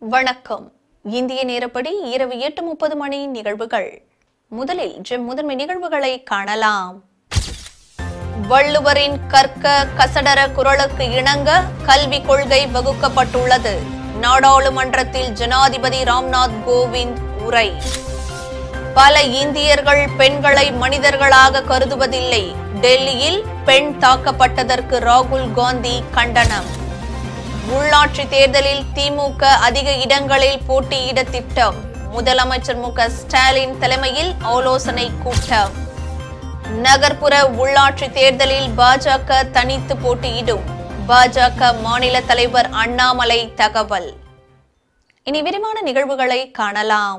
வணக்கம் இந்திய நேரப்படி இரவு எட்டு முப்பது மணி நிகழ்வுகள் முதலில் ஜெம் முதன்மை நிகழ்வுகளை காணலாம் வள்ளுவரின் கற்க கசடர குரலுக்கு இணங்க கல்விக் கொள்கை வகுக்கப்பட்டுள்ளது நாடாளுமன்றத்தில் ஜனாதிபதி ராம்நாத் கோவிந்த் உரை பல இந்தியர்கள் பெண்களை மனிதர்களாக கருதுவதில்லை டெல்லியில் பெண் தாக்கப்பட்டதற்கு ராகுல் காந்தி கண்டனம் உள்ளாட்சி தேர்தலில் திமுக அதிக இடங்களில் போட்டியிட திட்டம் முதலமைச்சர் மு க ஸ்டாலின் தலைமையில் ஆலோசனை கூட்டம் நகர்ப்புற உள்ளாட்சி தேர்தலில் பாஜக தனித்து போட்டியிடும் பாஜக மாநில தலைவர் அண்ணாமலை தகவல் இனி விரிவான நிகழ்வுகளை காணலாம்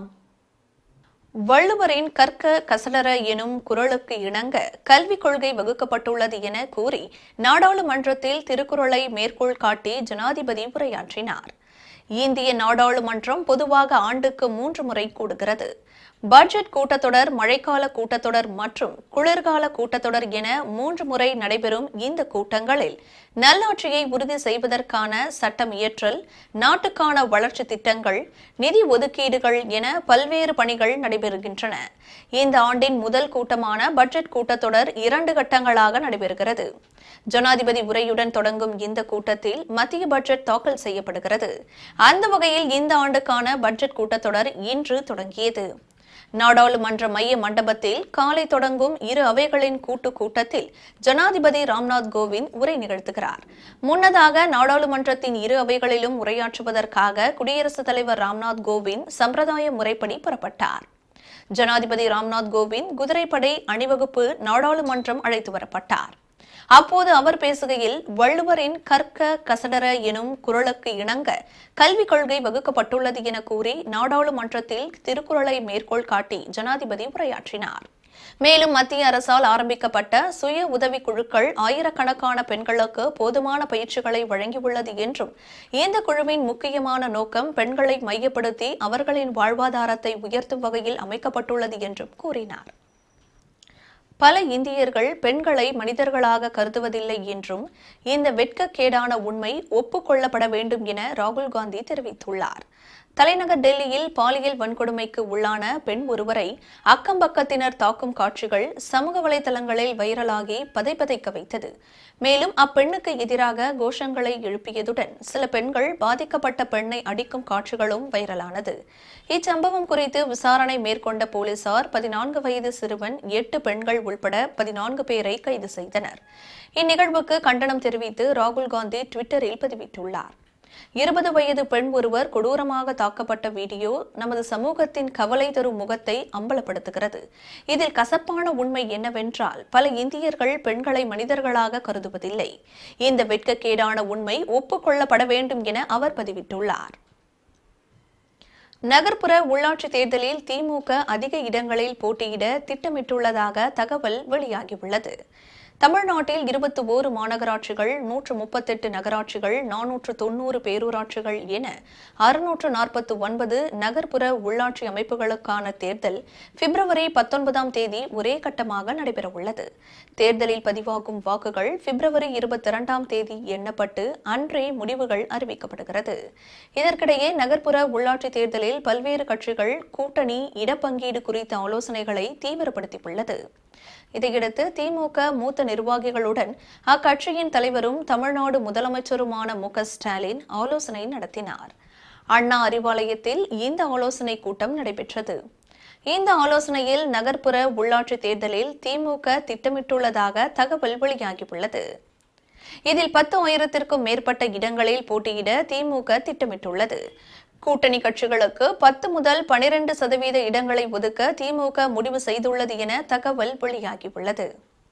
வள்ளுவரின் கற்க கசடர எனும் குரலுக்கு இணங்க கல்விக் கொள்கை வகுக்கப்பட்டுள்ளது என கூறி நாடாளுமன்றத்தில் திருக்குறளை மேற்கோள் காட்டி ஜனாதிபதி உரையாற்றினார் இந்திய நாடாளுமன்றம் பொதுவாக ஆண்டுக்கு மூன்று முறை கூடுகிறது பட்ஜெட் கூட்டத்தொடர் மழைக்கால கூட்டத்தொடர் மற்றும் குளிர்கால கூட்டத்தொடர் என மூன்று முறை நடைபெறும் இந்த கூட்டங்களில் நல்லாட்சியை உறுதி செய்வதற்கான சட்டம் இயற்றல் நாட்டுக்கான வளர்ச்சி திட்டங்கள் நிதி ஒதுக்கீடுகள் என பல்வேறு பணிகள் நடைபெறுகின்றன இந்த ஆண்டின் முதல் கூட்டமான பட்ஜெட் கூட்டத்தொடர் இரண்டு கட்டங்களாக நடைபெறுகிறது ஜனாதிபதி உரையுடன் தொடங்கும் இந்த கூட்டத்தில் மத்திய பட்ஜெட் தாக்கல் செய்யப்படுகிறது அந்த வகையில் இந்த ஆண்டுக்கான பட்ஜெட் கூட்டத்தொடர் இன்று தொடங்கியது நாடாளுமன்ற மைய மண்டபத்தில் காலை தொடங்கும் இரு அவைகளின் கூட்டு கூட்டத்தில் ஜனாதிபதி ராம்நாத் கோவிந்த் உரை நிகழ்த்துகிறார் முன்னதாக நாடாளுமன்றத்தின் இரு அவைகளிலும் உரையாற்றுவதற்காக குடியரசுத் தலைவர் ராம்நாத் கோவிந்த் சம்பிரதாய முறைப்படி புறப்பட்டார் ஜனாதிபதி ராம்நாத் கோவிந்த் குதிரைப்படை அணிவகுப்பு நாடாளுமன்றம் அழைத்து வரப்பட்டார் அப்போது அவர் பேசுகையில் வள்ளுவரின் கற்க கசடர எனும் குரலுக்கு இணங்க கல்விக் கொள்கை வகுக்கப்பட்டுள்ளது என கூறி நாடாளுமன்றத்தில் திருக்குறளை மேற்கோள் காட்டி ஜனாதிபதி உரையாற்றினார் மேலும் மத்திய அரசால் ஆரம்பிக்கப்பட்ட சுய உதவி குழுக்கள் ஆயிரக்கணக்கான பெண்களுக்கு போதுமான பயிற்சிகளை வழங்கியுள்ளது என்றும் இந்த குழுவின் முக்கியமான நோக்கம் பெண்களை மையப்படுத்தி அவர்களின் வாழ்வாதாரத்தை உயர்த்தும் வகையில் அமைக்கப்பட்டுள்ளது என்றும் கூறினார் பல இந்தியர்கள் பெண்களை மனிதர்களாக கருதுவதில்லை என்றும் இந்த வெட்கக்கேடான உண்மை ஒப்புக்கொள்ளப்பட வேண்டும் என ராகுல் காந்தி தெரிவித்துள்ளார் தலைநகர் டெல்லியில் பாலியல் வன்கொடுமைக்கு உள்ளான பெண் ஒருவரை அக்கம்பக்கத்தினர் தாக்கும் காட்சிகள் சமூக வலைதளங்களில் வைரலாகி பதைபதைக்க வைத்தது மேலும் அப்பெண்ணுக்கு எதிராக கோஷங்களை எழுப்பியதுடன் சில பெண்கள் பாதிக்கப்பட்ட பெண்ணை அடிக்கும் காட்சிகளும் வைரலானது இச்சம்பவம் குறித்து விசாரணை மேற்கொண்ட போலீசார் பதினான்கு வயது சிறுவன் எட்டு பெண்கள் உள்பட பதினான்கு பேரை கைது செய்தனர் இந்நிகழ்வுக்கு கண்டனம் தெரிவித்து ராகுல் காந்தி டுவிட்டரில் பதிவிட்டுள்ளார் இருபது வயது பெண் ஒருவர் கொடூரமாக தாக்கப்பட்ட வீடியோ நமது சமூகத்தின் கவலை தரும் முகத்தை அம்பலப்படுத்துகிறது இதில் கசப்பான உண்மை என்னவென்றால் பல இந்தியர்கள் பெண்களை மனிதர்களாக கருதுவதில்லை இந்த வெட்கக்கேடான உண்மை ஒப்புக்கொள்ளப்பட வேண்டும் என அவர் பதிவிட்டுள்ளார் நகர்ப்புற உள்ளாட்சி தேர்தலில் திமுக அதிக இடங்களில் போட்டியிட திட்டமிட்டுள்ளதாக தகவல் வெளியாகியுள்ளது தமிழ்நாட்டில் இருபத்தி ஓரு மாநகராட்சிகள் நூற்று முப்பத்தெட்டு நகராட்சிகள் நானூற்று தொன்னூறு பேரூராட்சிகள் என அறுநூற்று நாற்பத்தி ஒன்பது நகர்ப்புற உள்ளாட்சி அமைப்புகளுக்கான தேர்தல் பிப்ரவரி பத்தொன்பதாம் தேதி ஒரே கட்டமாக நடைபெறவுள்ளது தேர்தலில் பதிவாகும் வாக்குகள் பிப்ரவரி இருபத்தி இரண்டாம் தேதி எண்ணப்பட்டு அன்றே முடிவுகள் அறிவிக்கப்படுகிறது இதற்கிடையே நகர்ப்புற உள்ளாட்சி தேர்தலில் பல்வேறு கட்சிகள் கூட்டணி இடப்பங்கீடு குறித்த ஆலோசனைகளை தீவிரப்படுத்தியுள்ளது இதையடுத்து திமுக மூத்த நிர்வாகிகளுடன் அக்கட்சியின் தலைவரும் தமிழ்நாடு முதலமைச்சருமான மு க ஸ்டாலின் ஆலோசனை நடத்தினார் அண்ணா அறிவாலயத்தில் இந்த ஆலோசனை கூட்டம் நடைபெற்றது இந்த ஆலோசனையில் நகர்ப்புற உள்ளாட்சி தேர்தலில் திமுக திட்டமிட்டுள்ளதாக தகவல் வெளியாகியுள்ளது இதில் பத்து ஆயிரத்திற்கும் மேற்பட்ட இடங்களில் போட்டியிட திமுக திட்டமிட்டுள்ளது கூட்டணி கட்சிகளுக்கு பத்து முதல் பனிரெண்டு சதவீத இடங்களை ஒதுக்க திமுக முடிவு செய்துள்ளது என தகவல் வெளியாகியுள்ளது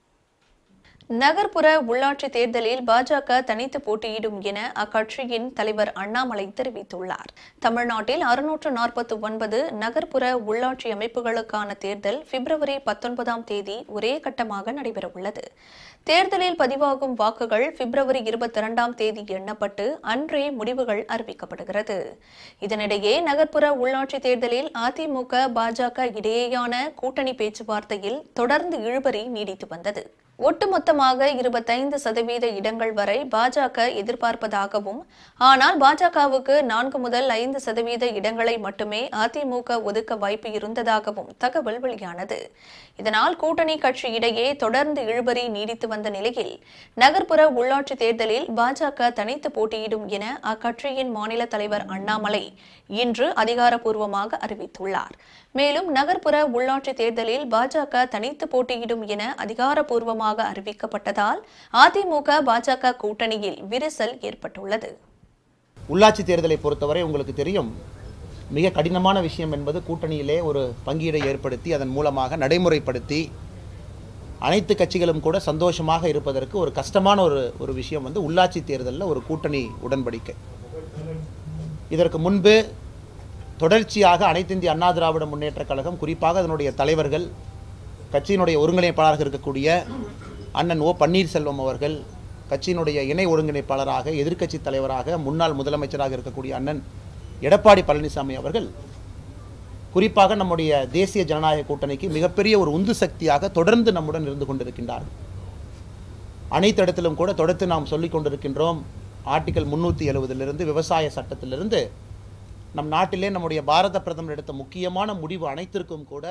நகர்ப்புற உள்ளாட்சி தேர்தலில் பாஜக தனித்து போட்டியிடும் என அக்கட்சியின் தலைவர் அண்ணாமலை தெரிவித்துள்ளார் தமிழ்நாட்டில் அறுநூற்று நாற்பத்தி ஒன்பது நகர்ப்புற உள்ளாட்சி அமைப்புகளுக்கான தேர்தல் பிப்ரவரி பத்தொன்பதாம் தேதி ஒரே கட்டமாக நடைபெறவுள்ளது தேர்தலில் பதிவாகும் வாக்குகள் பிப்ரவரி இருபத்தி இரண்டாம் தேதி எண்ணப்பட்டு அன்றே முடிவுகள் அறிவிக்கப்படுகிறது இதனிடையே நகர்ப்புற உள்ளாட்சி தேர்தலில் அதிமுக பாஜக இடையேயான கூட்டணி பேச்சுவார்த்தையில் தொடர்ந்து இழுபறி நீடித்து வந்தது ஒட்டுமொத்தமாக இருபத்தைந்து சதவீத இடங்கள் வரை பாஜக எதிர்பார்ப்பதாகவும் ஆனால் பாஜகவுக்கு நான்கு முதல் ஐந்து சதவீத இடங்களை மட்டுமே அதிமுக ஒதுக்க வாய்ப்பு இருந்ததாகவும் தகவல் வெளியானது இதனால் கூட்டணி கட்சி இடையே தொடர்ந்து இழுபறி நீடித்து வந்த நிலையில் நகர்ப்புற உள்ளாட்சி தேர்தலில் பாஜக தனித்து போட்டியிடும் என அக்கட்சியின் மாநில தலைவர் அண்ணாமலை இன்று அதிகாரப்பூர்வமாக அறிவித்துள்ளார் மேலும் நகர்ப்புற உள்ளாட்சி தேர்தலில் பாஜக தனித்து போட்டியிடும் என அதிகாரப்பூர்வமாக அறிவிக்கப்பட்டதால் அதிமுக பாஜக கூட்டணியில் விரிசல் ஏற்பட்டுள்ளது உள்ளாட்சி தேர்தலை பொறுத்தவரை உங்களுக்கு தெரியும் மிக கடினமான விஷயம் என்பது கூட்டணியிலே ஒரு பங்கீடை ஏற்படுத்தி அதன் மூலமாக நடைமுறைப்படுத்தி அனைத்து கட்சிகளும் கூட சந்தோஷமாக இருப்பதற்கு ஒரு கஷ்டமான ஒரு ஒரு விஷயம் வந்து உள்ளாட்சி தேர்தலில் ஒரு கூட்டணி உடன்படிக்கை இதற்கு முன்பு தொடர்ச்சியாக அனைத்து இந்திய அண்ணா திராவிட முன்னேற்றக் கழகம் குறிப்பாக அதனுடைய தலைவர்கள் கட்சியினுடைய ஒருங்கிணைப்பாளராக இருக்கக்கூடிய அண்ணன் ஓ பன்னீர்செல்வம் அவர்கள் கட்சியினுடைய இணை ஒருங்கிணைப்பாளராக எதிர்க்கட்சி தலைவராக முன்னாள் முதலமைச்சராக இருக்கக்கூடிய அண்ணன் எடப்பாடி பழனிசாமி அவர்கள் குறிப்பாக நம்முடைய தேசிய ஜனநாயக கூட்டணிக்கு மிகப்பெரிய ஒரு உந்து சக்தியாக தொடர்ந்து நம்முடன் இருந்து கொண்டிருக்கின்றார்கள் அனைத்து இடத்திலும் கூட தொடர்ந்து நாம் சொல்லிக் கொண்டிருக்கின்றோம் ஆர்டிகல் முன்னூற்றி எழுபதிலிருந்து விவசாய சட்டத்திலிருந்து நம் நாட்டிலே நம்முடைய பாரத பிரதமர் எடுத்த முக்கியமான முடிவு அனைத்திற்கும் கூட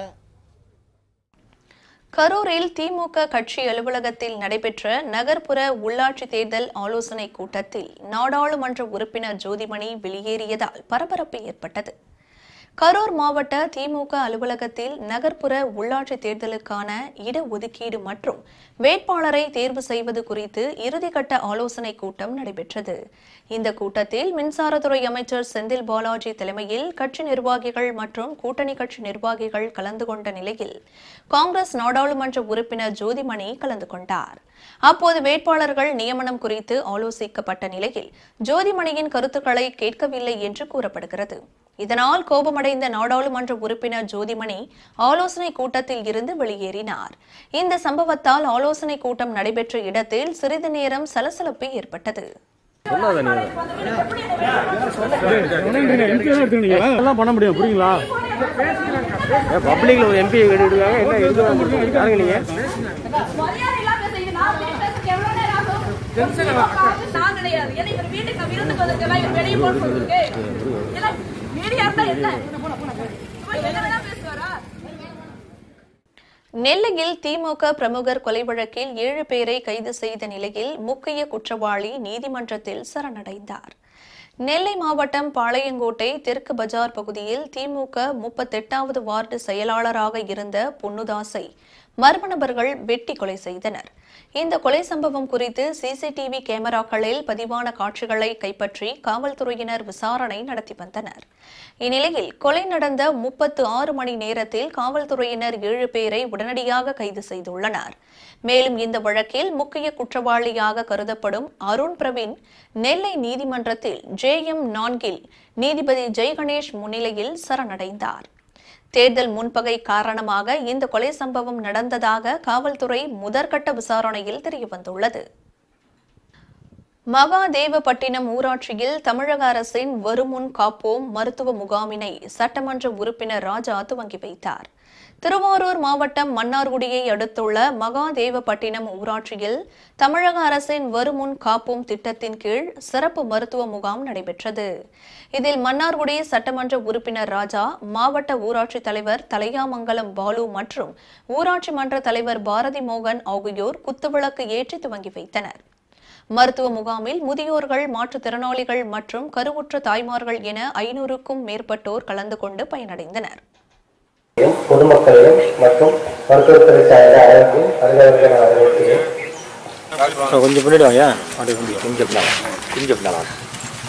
கரூரில் திமுக கட்சி அலுவலகத்தில் நடைபெற்ற நகர்ப்புற உள்ளாட்சி தேர்தல் ஆலோசனைக் கூட்டத்தில் நாடாளுமன்ற உறுப்பினர் ஜோதிமணி வெளியேறியதால் பரபரப்பு ஏற்பட்டது கரூர் மாவட்ட திமுக அலுவலகத்தில் நகர்ப்புற உள்ளாட்சி தேர்தலுக்கான இடஒதுக்கீடு மற்றும் வேட்பாளரை தேர்வு செய்வது குறித்து இறுதிக்கட்ட ஆலோசனைக் கூட்டம் நடைபெற்றது இந்த கூட்டத்தில் மின்சாரத்துறை அமைச்சர் செந்தில் பாலாஜி தலைமையில் கட்சி நிர்வாகிகள் மற்றும் கூட்டணி கட்சி நிர்வாகிகள் கலந்து கொண்ட நிலையில் காங்கிரஸ் நாடாளுமன்ற உறுப்பினர் ஜோதிமணி கலந்து கொண்டார் அப்போது வேட்பாளர்கள் நியமனம் குறித்து ஆலோசிக்கப்பட்ட நிலையில் ஜோதிமணியின் கருத்துக்களை கேட்கவில்லை என்று கூறப்படுகிறது இதனால் கோபமடைந்த நாடாளுமன்ற உறுப்பினர் ஜோதிமணி ஆலோசனை கூட்டத்தில் இருந்து வெளியேறினார் இந்த சம்பவத்தால் ஆலோசனை கூட்டம் நடைபெற்ற இடத்தில் சிறிது நேரம் சலசலப்பு ஏற்பட்டது சொல்லாத நீ எல்லாம் பண்ண முடியும் புரியுங்களா பப்ளிக்ல ஒரு எம்பி எடுத்துருக்காங்க என்ன எடுத்து யாருங்க நீங்க மரியாதை இல்லாம செய்யுது. நான் வீட்டுல பேசுறதுக்கு எவ்வளவு நேரம் ஆகும்? திமுகவுக்கு நான் கிடையாது. ஏன்னா இவர் வீட்டுக்கு விருந்துக்கு வந்திருக்கல, இவர் வெளிய போன்னு சொல்லிருக்கு. ஏன்னா மீடியா இருந்தா என்ன? இவர் என்ன வேணா பேசுவாரா? நெல்லையில் திமுக பிரமுகர் கொலை வழக்கில் ஏழு பேரை கைது செய்த நிலையில் முக்கிய குற்றவாளி நீதிமன்றத்தில் சரணடைந்தார் நெல்லை மாவட்டம் பாளையங்கோட்டை தெற்கு பஜார் பகுதியில் திமுக முப்பத்தெட்டாவது வார்டு செயலாளராக இருந்த பொன்னுதாசை மர்ம நபர்கள் வெட்டி கொலை செய்தனர் இந்த கொலை சம்பவம் குறித்து சிசிடிவி கேமராக்களில் பதிவான காட்சிகளை கைப்பற்றி காவல்துறையினர் விசாரணை நடத்தி வந்தனர் இந்நிலையில் கொலை நடந்த முப்பத்து ஆறு மணி நேரத்தில் காவல்துறையினர் ஏழு பேரை உடனடியாக கைது செய்துள்ளனர் மேலும் இந்த வழக்கில் முக்கிய குற்றவாளியாக கருதப்படும் அருண் பிரவீன் நெல்லை நீதிமன்றத்தில் ஜே எம் நான்கில் நீதிபதி ஜெய்கணேஷ் முன்னிலையில் சரணடைந்தார் தேர்தல் முன்பகை காரணமாக இந்த கொலை சம்பவம் நடந்ததாக காவல்துறை முதற்கட்ட விசாரணையில் தெரியவந்துள்ளது மகாதேவப்பட்டினம் ஊராட்சியில் தமிழக அரசின் வருமுன் காப்போம் மருத்துவ முகாமினை சட்டமன்ற உறுப்பினர் ராஜா துவங்கி வைத்தார் திருவாரூர் மாவட்டம் மன்னார்குடியை அடுத்துள்ள மகாதேவப்பட்டினம் ஊராட்சியில் தமிழக அரசின் வருமுன் காப்போம் திட்டத்தின் கீழ் சிறப்பு மருத்துவ முகாம் நடைபெற்றது இதில் மன்னார்குடி சட்டமன்ற உறுப்பினர் ராஜா மாவட்ட ஊராட்சி தலைவர் தலையாமங்கலம் பாலு மற்றும் ஊராட்சி மன்ற தலைவர் பாரதி மோகன் ஆகியோர் குத்துவிளக்கு ஏற்றி துவங்கி வைத்தனர் மருத்துவ முகாமில் முதியோர்கள் மாற்றுத்திறனாளிகள் மற்றும் கருவுற்ற தாய்மார்கள் என ஐநூறுக்கும் மேற்பட்டோர் கலந்து கொண்டு பயனடைந்தனர் பொதுமக்களிடம் மற்றும் மருத்துவத்துறை சார்ந்த அனைவரும் வருகிறவர்கள் நான் வரவேற்கிறேன் கொஞ்சம் பின்னாடி வாங்க அப்படியே கொஞ்சம் கொஞ்சம் பின்னாடி கொஞ்சம் பின்னாடி வாங்க.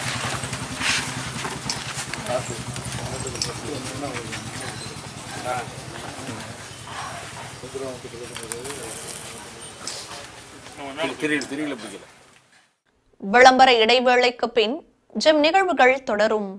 விளம்பர இடைவேளைக்கு பின் ஜெம் நிகழ்வுகள் தொடரும்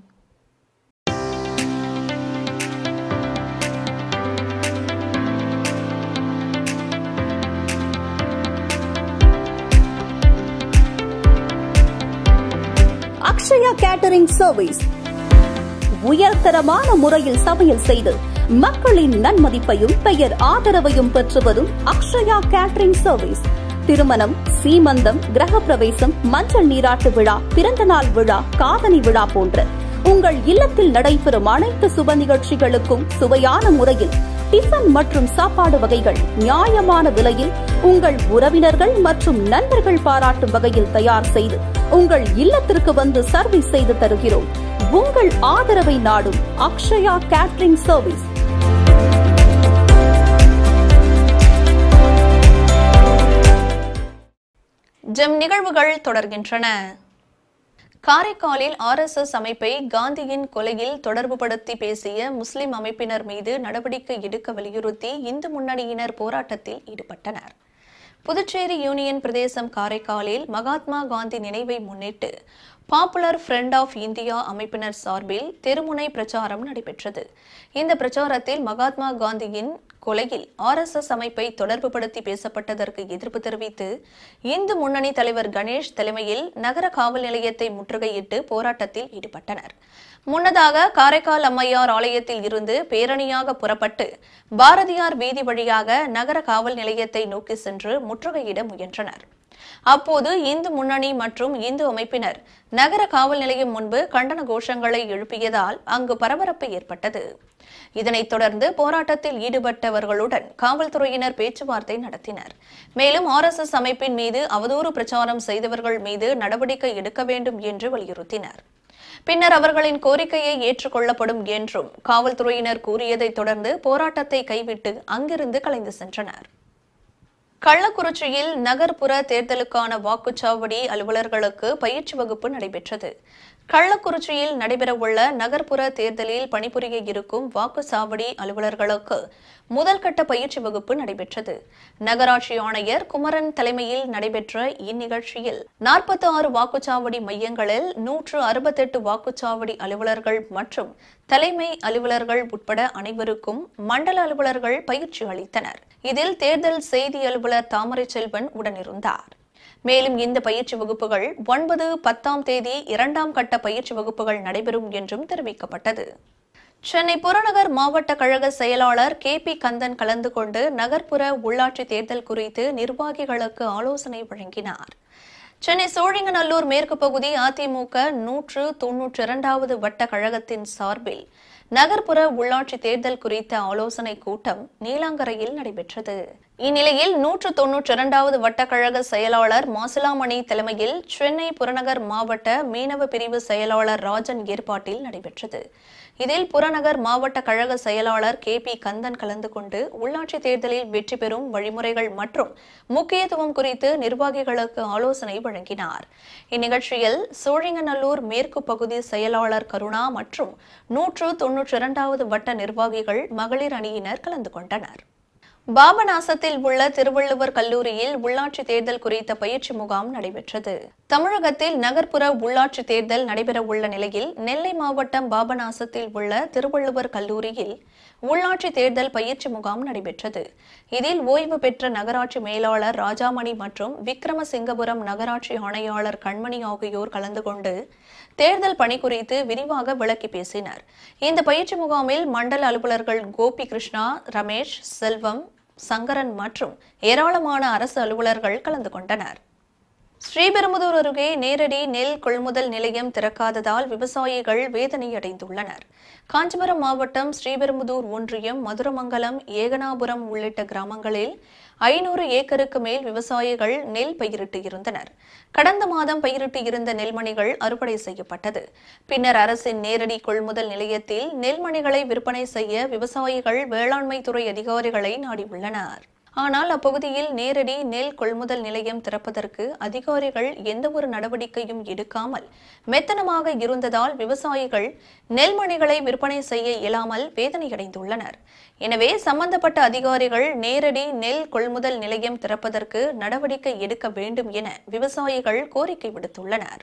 அக்ஷயா கேட்டரிங் சர்வீஸ் உயர்தரமான முறையில் சமையல் செய்து மக்களின் நன்மதிப்பையும் பெயர் ஆதரவையும் பெற்று வரும் அக்ஷயா கேட்டரிங் சர்வீஸ் திருமணம் சீமந்தம் கிரகப்பிரவேசம் மஞ்சள் நீராட்டு விழா பிறந்தநாள் விழா காதணி விழா போன்ற உங்கள் இல்லத்தில் நடைபெறும் அனைத்து சுப நிகழ்ச்சிகளுக்கும் சுவையான முறையில் டிஃபன் மற்றும் சாப்பாடு வகைகள் நியாயமான விலையில் உங்கள் உறவினர்கள் மற்றும் நண்பர்கள் பாராட்டும் வகையில் தயார் செய்து உங்கள் இல்லத்திற்கு வந்து சர்வீஸ் செய்து தருகிறோம் உங்கள் ஆதரவை நாடும் அக்ஷயா கேட்டரிங் சர்வீஸ் ஜெம் நிகழ்வுகள் தொடர்கின்றன காரைக்காலில் ஆர்எஸ்எஸ் அமைப்பை காந்தியின் கொலையில் தொடர்புபடுத்தி பேசிய முஸ்லிம் அமைப்பினர் மீது நடவடிக்கை எடுக்க வலியுறுத்தி இந்து முன்னணியினர் போராட்டத்தில் ஈடுபட்டனர் புதுச்சேரி யூனியன் பிரதேசம் காரைக்காலில் மகாத்மா காந்தி நினைவை முன்னிட்டு பாப்புலர் ஃப்ரண்ட் ஆஃப் இந்தியா அமைப்பினர் சார்பில் தெருமுனை பிரச்சாரம் நடைபெற்றது இந்த பிரச்சாரத்தில் மகாத்மா காந்தியின் கொலையில் ஆர்எஸ்எஸ் அமைப்பை தொடர்புபடுத்தி பேசப்பட்டதற்கு எதிர்ப்பு தெரிவித்து இந்து முன்னணி தலைவர் கணேஷ் தலைமையில் நகர காவல் நிலையத்தை முற்றுகையிட்டு போராட்டத்தில் ஈடுபட்டனர் முன்னதாக காரைக்கால் அம்மையார் ஆலயத்தில் இருந்து பேரணியாக புறப்பட்டு பாரதியார் வீதி வழியாக நகர காவல் நிலையத்தை நோக்கி சென்று முற்றுகையிட முயன்றனர் அப்போது இந்து முன்னணி மற்றும் இந்து அமைப்பினர் நகர காவல் நிலையம் முன்பு கண்டன கோஷங்களை எழுப்பியதால் அங்கு பரபரப்பு ஏற்பட்டது இதனைத் தொடர்ந்து போராட்டத்தில் ஈடுபட்டவர்களுடன் காவல்துறையினர் பேச்சுவார்த்தை நடத்தினர் மேலும் ஆர்எஸ்எஸ் அமைப்பின் மீது அவதூறு பிரச்சாரம் செய்தவர்கள் மீது நடவடிக்கை எடுக்க வேண்டும் என்று வலியுறுத்தினர் பின்னர் அவர்களின் கோரிக்கையை ஏற்றுக்கொள்ளப்படும் என்றும் காவல்துறையினர் கூறியதைத் தொடர்ந்து போராட்டத்தை கைவிட்டு அங்கிருந்து கலைந்து சென்றனர் கள்ளக்குறிச்சியில் நகர்ப்புற தேர்தலுக்கான வாக்குச்சாவடி அலுவலர்களுக்கு பயிற்சி வகுப்பு நடைபெற்றது கள்ளக்குறிச்சியில் நடைபெறவுள்ள நகர்ப்புற தேர்தலில் பணிபுரிய இருக்கும் வாக்குச்சாவடி அலுவலர்களுக்கு முதல்கட்ட பயிற்சி வகுப்பு நடைபெற்றது நகராட்சி ஆணையர் குமரன் தலைமையில் நடைபெற்ற இந்நிகழ்ச்சியில் நாற்பத்தி ஆறு வாக்குச்சாவடி மையங்களில் நூற்று அறுபத்தெட்டு வாக்குச்சாவடி அலுவலர்கள் மற்றும் தலைமை அலுவலர்கள் உட்பட அனைவருக்கும் மண்டல அலுவலர்கள் பயிற்சி அளித்தனர் இதில் தேர்தல் செய்தி அலுவலர் தாமரை செல்வன் உடனிருந்தார் மேலும் இந்த பயிற்சி வகுப்புகள் ஒன்பது பத்தாம் தேதி இரண்டாம் கட்ட பயிற்சி வகுப்புகள் நடைபெறும் என்றும் தெரிவிக்கப்பட்டது சென்னை புறநகர் மாவட்ட கழக செயலாளர் கே பி கந்தன் கலந்து கொண்டு நகர்ப்புற உள்ளாட்சி தேர்தல் குறித்து நிர்வாகிகளுக்கு ஆலோசனை வழங்கினார் சென்னை சோழிங்கநல்லூர் மேற்கு பகுதி அதிமுக நூற்று தொன்னூற்றி இரண்டாவது வட்ட கழகத்தின் சார்பில் நகர்ப்புற உள்ளாட்சி தேர்தல் குறித்த ஆலோசனை கூட்டம் நீலாங்கரையில் நடைபெற்றது இந்நிலையில் நூற்று தொன்னூற்றி இரண்டாவது வட்டக்கழக செயலாளர் மாசிலாமணி தலைமையில் சென்னை புறநகர் மாவட்ட மீனவ பிரிவு செயலாளர் ராஜன் ஏற்பாட்டில் நடைபெற்றது இதில் புறநகர் மாவட்ட கழக செயலாளர் கே பி கந்தன் கலந்து கொண்டு உள்ளாட்சி தேர்தலில் வெற்றி பெறும் வழிமுறைகள் மற்றும் முக்கியத்துவம் குறித்து நிர்வாகிகளுக்கு ஆலோசனை வழங்கினார் இந்நிகழ்ச்சியில் சோழிங்கநல்லூர் மேற்கு பகுதி செயலாளர் கருணா மற்றும் நூற்று தொன்னூற்றி இரண்டாவது வட்ட நிர்வாகிகள் மகளிர் அணியினர் கலந்து கொண்டனர் பாபநாசத்தில் உள்ள திருவள்ளுவர் கல்லூரியில் உள்ளாட்சி தேர்தல் குறித்த பயிற்சி முகாம் நடைபெற்றது தமிழகத்தில் நகர்ப்புற உள்ளாட்சி தேர்தல் நடைபெறவுள்ள நிலையில் நெல்லை மாவட்டம் பாபநாசத்தில் உள்ள திருவள்ளுவர் கல்லூரியில் உள்ளாட்சி தேர்தல் பயிற்சி முகாம் நடைபெற்றது இதில் ஓய்வு பெற்ற நகராட்சி மேலாளர் ராஜாமணி மற்றும் விக்ரமசிங்கபுரம் நகராட்சி ஆணையாளர் கண்மணி ஆகியோர் கலந்து கொண்டு தேர்தல் பணி குறித்து விரிவாக விளக்கி பேசினர் இந்த பயிற்சி முகாமில் மண்டல அலுவலர்கள் கோபி கிருஷ்ணா ரமேஷ் செல்வம் சங்கரன் மற்றும் ஏராளமான அரசு அலுவலர்கள் கலந்து கொண்டனர் ஸ்ரீபெரும்புதூர் அருகே நேரடி நெல் கொள்முதல் நிலையம் திறக்காததால் விவசாயிகள் வேதனையடைந்துள்ளனர் காஞ்சிபுரம் மாவட்டம் ஸ்ரீபெரும்புதூர் ஒன்றியம் மதுரமங்கலம் ஏகனாபுரம் உள்ளிட்ட கிராமங்களில் ஐநூறு ஏக்கருக்கு மேல் விவசாயிகள் நெல் பயிரிட்டு இருந்தனர் கடந்த மாதம் பயிரிட்டு இருந்த நெல்மணிகள் அறுவடை செய்யப்பட்டது பின்னர் அரசின் நேரடி கொள்முதல் நிலையத்தில் நெல்மணிகளை விற்பனை செய்ய விவசாயிகள் வேளாண்மை துறை அதிகாரிகளை நாடியுள்ளனர் ஆனால் அப்பகுதியில் நேரடி நெல் கொள்முதல் நிலையம் திறப்பதற்கு அதிகாரிகள் எந்தவொரு நடவடிக்கையும் எடுக்காமல் மெத்தனமாக இருந்ததால் விவசாயிகள் நெல்மணிகளை விற்பனை செய்ய இயலாமல் வேதனையடைந்துள்ளனர் எனவே சம்பந்தப்பட்ட அதிகாரிகள் நேரடி நெல் கொள்முதல் நிலையம் திறப்பதற்கு நடவடிக்கை எடுக்க வேண்டும் என விவசாயிகள் கோரிக்கை விடுத்துள்ளனர்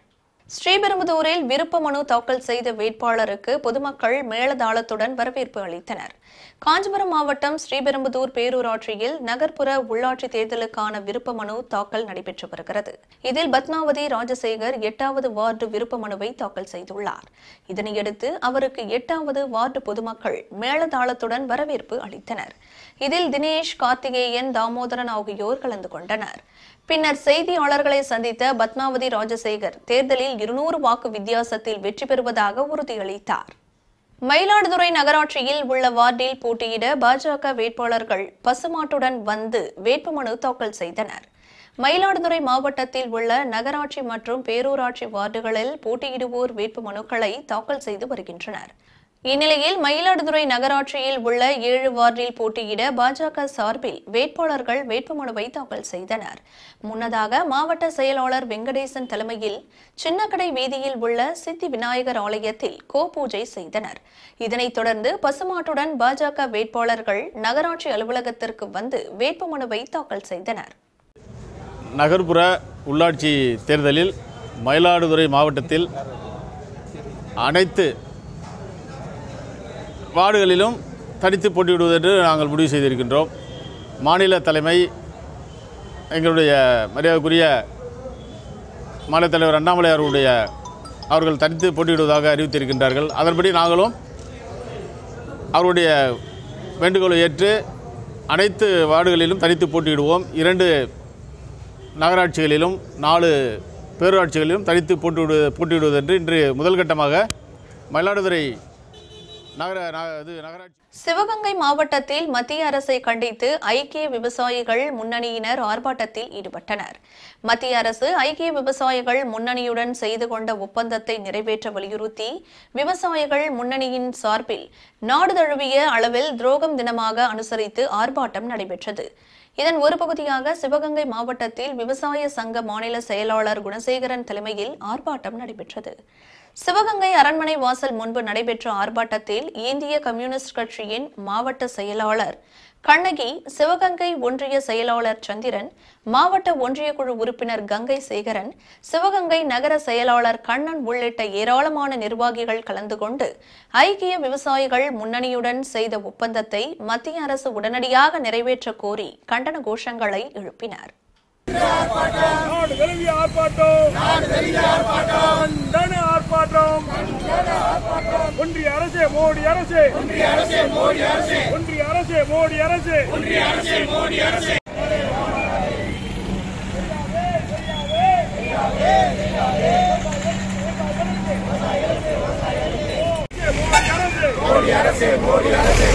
ஸ்ரீபெரும்புதூரில் விருப்ப மனு தாக்கல் செய்த வேட்பாளருக்கு பொதுமக்கள் மேளதாளத்துடன் வரவேற்பு அளித்தனர் காஞ்சிபுரம் மாவட்டம் ஸ்ரீபெரும்புதூர் பேரூராட்சியில் நகர்ப்புற உள்ளாட்சி தேர்தலுக்கான விருப்ப மனு தாக்கல் நடைபெற்று வருகிறது இதில் பத்மாவதி ராஜசேகர் எட்டாவது வார்டு விருப்ப மனுவை தாக்கல் செய்துள்ளார் இதனையடுத்து அவருக்கு எட்டாவது வார்டு பொதுமக்கள் மேளதாளத்துடன் வரவேற்பு அளித்தனர் இதில் தினேஷ் கார்த்திகேயன் தாமோதரன் ஆகியோர் கலந்து கொண்டனர் பின்னர் செய்தியாளர்களை சந்தித்த பத்மாவதி ராஜசேகர் தேர்தலில் இருநூறு வாக்கு வித்தியாசத்தில் வெற்றி பெறுவதாக உறுதியளித்தார் மயிலாடுதுறை நகராட்சியில் உள்ள வார்டில் போட்டியிட பாஜக வேட்பாளர்கள் பசுமாட்டுடன் வந்து வேட்புமனு தாக்கல் செய்தனர் மயிலாடுதுறை மாவட்டத்தில் உள்ள நகராட்சி மற்றும் பேரூராட்சி வார்டுகளில் போட்டியிடுவோர் வேட்புமனுக்களை தாக்கல் செய்து வருகின்றனர் இந்நிலையில் மயிலாடுதுறை நகராட்சியில் உள்ள ஏழு வார்டில் போட்டியிட பாஜக சார்பில் வேட்பாளர்கள் வேட்புமனுவை தாக்கல் செய்தனர் முன்னதாக மாவட்ட செயலாளர் வெங்கடேசன் தலைமையில் சின்னக்கடை வீதியில் உள்ள சித்தி விநாயகர் ஆலயத்தில் கோ பூஜை செய்தனர் இதனைத் தொடர்ந்து பசுமாட்டுடன் பாஜக வேட்பாளர்கள் நகராட்சி அலுவலகத்திற்கு வந்து வேட்புமனுவை தாக்கல் செய்தனர் நகர்ப்புற உள்ளாட்சி தேர்தலில் மயிலாடுதுறை மாவட்டத்தில் அனைத்து வார்டுகளிலும் தனித்து போட்டியிடுவது என்று நாங்கள் முடிவு செய்திருக்கின்றோம் மாநில தலைமை எங்களுடைய மரியாதைக்குரிய மாநில தலைவர் அண்ணாமலை அவர்களுடைய அவர்கள் தனித்து போட்டியிடுவதாக அறிவித்திருக்கின்றார்கள் அதன்படி நாங்களும் அவருடைய வேண்டுகோளை ஏற்று அனைத்து வார்டுகளிலும் தனித்து போட்டியிடுவோம் இரண்டு நகராட்சிகளிலும் நாலு பேரூராட்சிகளிலும் தனித்து போட்டியிடு போட்டியிடுவதென்று இன்று முதல் கட்டமாக மயிலாடுதுறை நகர நக- இது நகராட்சி சிவகங்கை மாவட்டத்தில் மத்திய அரசை கண்டித்து ஐக்கிய விவசாயிகள் முன்னணியினர் ஆர்ப்பாட்டத்தில் ஈடுபட்டனர் மத்திய அரசு ஐக்கிய விவசாயிகள் முன்னணியுடன் செய்து கொண்ட ஒப்பந்தத்தை நிறைவேற்ற வலியுறுத்தி விவசாயிகள் முன்னணியின் சார்பில் நாடு தழுவிய அளவில் துரோகம் தினமாக அனுசரித்து ஆர்ப்பாட்டம் நடைபெற்றது இதன் ஒரு பகுதியாக சிவகங்கை மாவட்டத்தில் விவசாய சங்க மாநில செயலாளர் குணசேகரன் தலைமையில் ஆர்ப்பாட்டம் நடைபெற்றது சிவகங்கை அரண்மனை வாசல் முன்பு நடைபெற்ற ஆர்ப்பாட்டத்தில் இந்திய கம்யூனிஸ்ட் கட்சியின் மாவட்ட செயலாளர் கண்ணகி சிவகங்கை ஒன்றிய செயலாளர் சந்திரன் மாவட்ட ஒன்றிய குழு உறுப்பினர் கங்கை சேகரன் சிவகங்கை நகர செயலாளர் கண்ணன் உள்ளிட்ட ஏராளமான நிர்வாகிகள் கலந்து கொண்டு ஐக்கிய விவசாயிகள் முன்னணியுடன் செய்த ஒப்பந்தத்தை மத்திய அரசு உடனடியாக நிறைவேற்ற கோரி கண்டன கோஷங்களை எழுப்பினர் நாடு தழுவிய ஆர்ப்பாட்டம் கண்டன ஆர்ப்பாட்டம் ஒன்றிய அரசே மோடி அரசே ஒன்றிய அரசே மோடி அரசே ஒன்றிய அரசே மோடி அரசே ஒன்றிய அரசே மோடி அரசே மோடி அரசே மோடி அரசே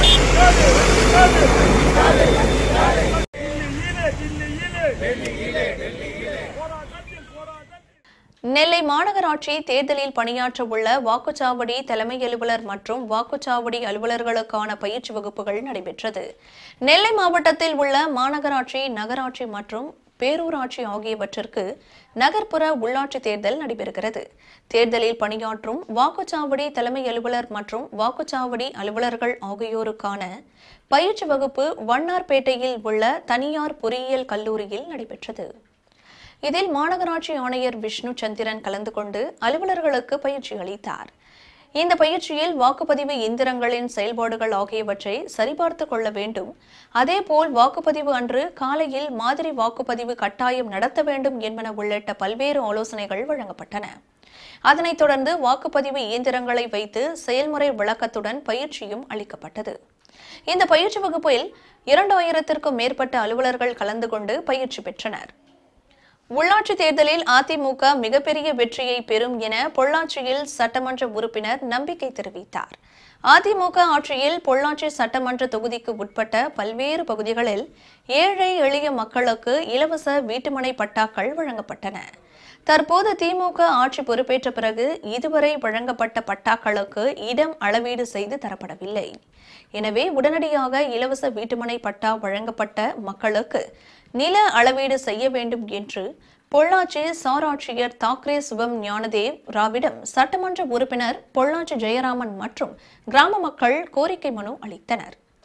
தில்லியிலே தில்லியிலே போராட்டத்தில் போராட்டத்தில் நெல்லை மாநகராட்சி தேர்தலில் பணியாற்ற உள்ள வாக்குச்சாவடி தலைமை அலுவலர் மற்றும் வாக்குச்சாவடி அலுவலர்களுக்கான பயிற்சி வகுப்புகள் நடைபெற்றது நெல்லை மாவட்டத்தில் உள்ள மாநகராட்சி நகராட்சி மற்றும் பேரூராட்சி ஆகியவற்றிற்கு நகர்ப்புற உள்ளாட்சி தேர்தல் நடைபெறுகிறது தேர்தலில் பணியாற்றும் வாக்குச்சாவடி தலைமை அலுவலர் மற்றும் வாக்குச்சாவடி அலுவலர்கள் ஆகியோருக்கான பயிற்சி வகுப்பு வண்ணார்பேட்டையில் உள்ள தனியார் பொறியியல் கல்லூரியில் நடைபெற்றது இதில் மாநகராட்சி ஆணையர் விஷ்ணு சந்திரன் கலந்து கொண்டு அலுவலர்களுக்கு பயிற்சி அளித்தார் இந்த பயிற்சியில் வாக்குப்பதிவு இயந்திரங்களின் செயல்பாடுகள் ஆகியவற்றை சரிபார்த்துக் கொள்ள வேண்டும் அதேபோல் வாக்குப்பதிவு அன்று காலையில் மாதிரி வாக்குப்பதிவு கட்டாயம் நடத்த வேண்டும் என்பன உள்ளிட்ட பல்வேறு ஆலோசனைகள் வழங்கப்பட்டன அதனைத் தொடர்ந்து வாக்குப்பதிவு இயந்திரங்களை வைத்து செயல்முறை விளக்கத்துடன் பயிற்சியும் அளிக்கப்பட்டது இந்த பயிற்சி வகுப்பில் இரண்டாயிரத்திற்கும் மேற்பட்ட அலுவலர்கள் கலந்து கொண்டு பயிற்சி பெற்றனர் உள்ளாட்சி தேர்தலில் அதிமுக மிகப்பெரிய வெற்றியை பெறும் என பொள்ளாச்சியில் சட்டமன்ற உறுப்பினர் நம்பிக்கை தெரிவித்தார் அதிமுக ஆட்சியில் பொள்ளாச்சி சட்டமன்ற தொகுதிக்கு உட்பட்ட பல்வேறு பகுதிகளில் ஏழை எளிய மக்களுக்கு இலவச வீட்டுமனை பட்டாக்கள் வழங்கப்பட்டன தற்போது திமுக ஆட்சி பொறுப்பேற்ற பிறகு இதுவரை வழங்கப்பட்ட பட்டாக்களுக்கு இடம் அளவீடு செய்து தரப்படவில்லை எனவே உடனடியாக இலவச வீட்டுமனை பட்டா வழங்கப்பட்ட மக்களுக்கு நில அளவீடு செய்ய வேண்டும் என்று பொள்ளாச்சி சாராட்சியர் தாக்கரே சுபம் ஞானதேவ் ராவிடம் சட்டமன்ற உறுப்பினர் பொள்ளாச்சி ஜெயராமன் மற்றும் கிராம மக்கள் கோரிக்கை மனு அளித்தனர்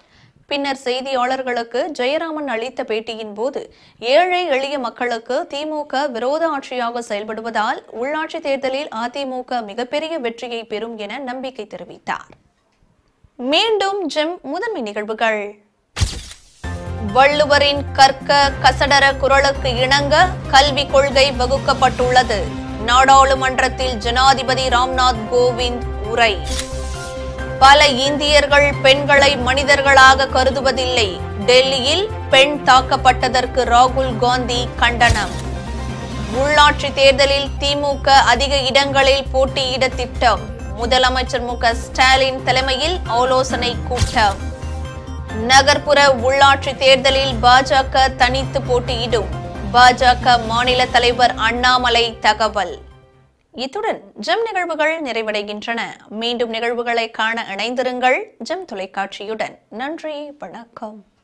பின்னர் செய்தியாளர்களுக்கு ஜெயராமன் அளித்த பேட்டியின் போது ஏழை எளிய மக்களுக்கு திமுக விரோத ஆட்சியாக செயல்படுவதால் உள்ளாட்சி தேர்தலில் அதிமுக மிகப்பெரிய வெற்றியை பெறும் என நம்பிக்கை தெரிவித்தார் மீண்டும் ஜெம் முதன்மை நிகழ்வுகள் வள்ளுவரின் கற்க கசடர குரலுக்கு இணங்க கல்விக் கொள்கை வகுக்கப்பட்டுள்ளது நாடாளுமன்றத்தில் ஜனாதிபதி ராம்நாத் கோவிந்த் உரை பல இந்தியர்கள் பெண்களை மனிதர்களாக கருதுவதில்லை டெல்லியில் பெண் தாக்கப்பட்டதற்கு ராகுல் காந்தி கண்டனம் உள்ளாட்சி தேர்தலில் திமுக அதிக இடங்களில் போட்டியிட திட்டம் முதலமைச்சர் மு க ஸ்டாலின் தலைமையில் ஆலோசனை கூட்டம் நகர்ப்புற உள்ளாட்சி தேர்தலில் பாஜக தனித்து போட்டியிடும் பாஜக மாநில தலைவர் அண்ணாமலை தகவல் இத்துடன் ஜெம் நிகழ்வுகள் நிறைவடைகின்றன மீண்டும் நிகழ்வுகளை காண இணைந்திருங்கள் ஜெம் தொலைக்காட்சியுடன் நன்றி வணக்கம்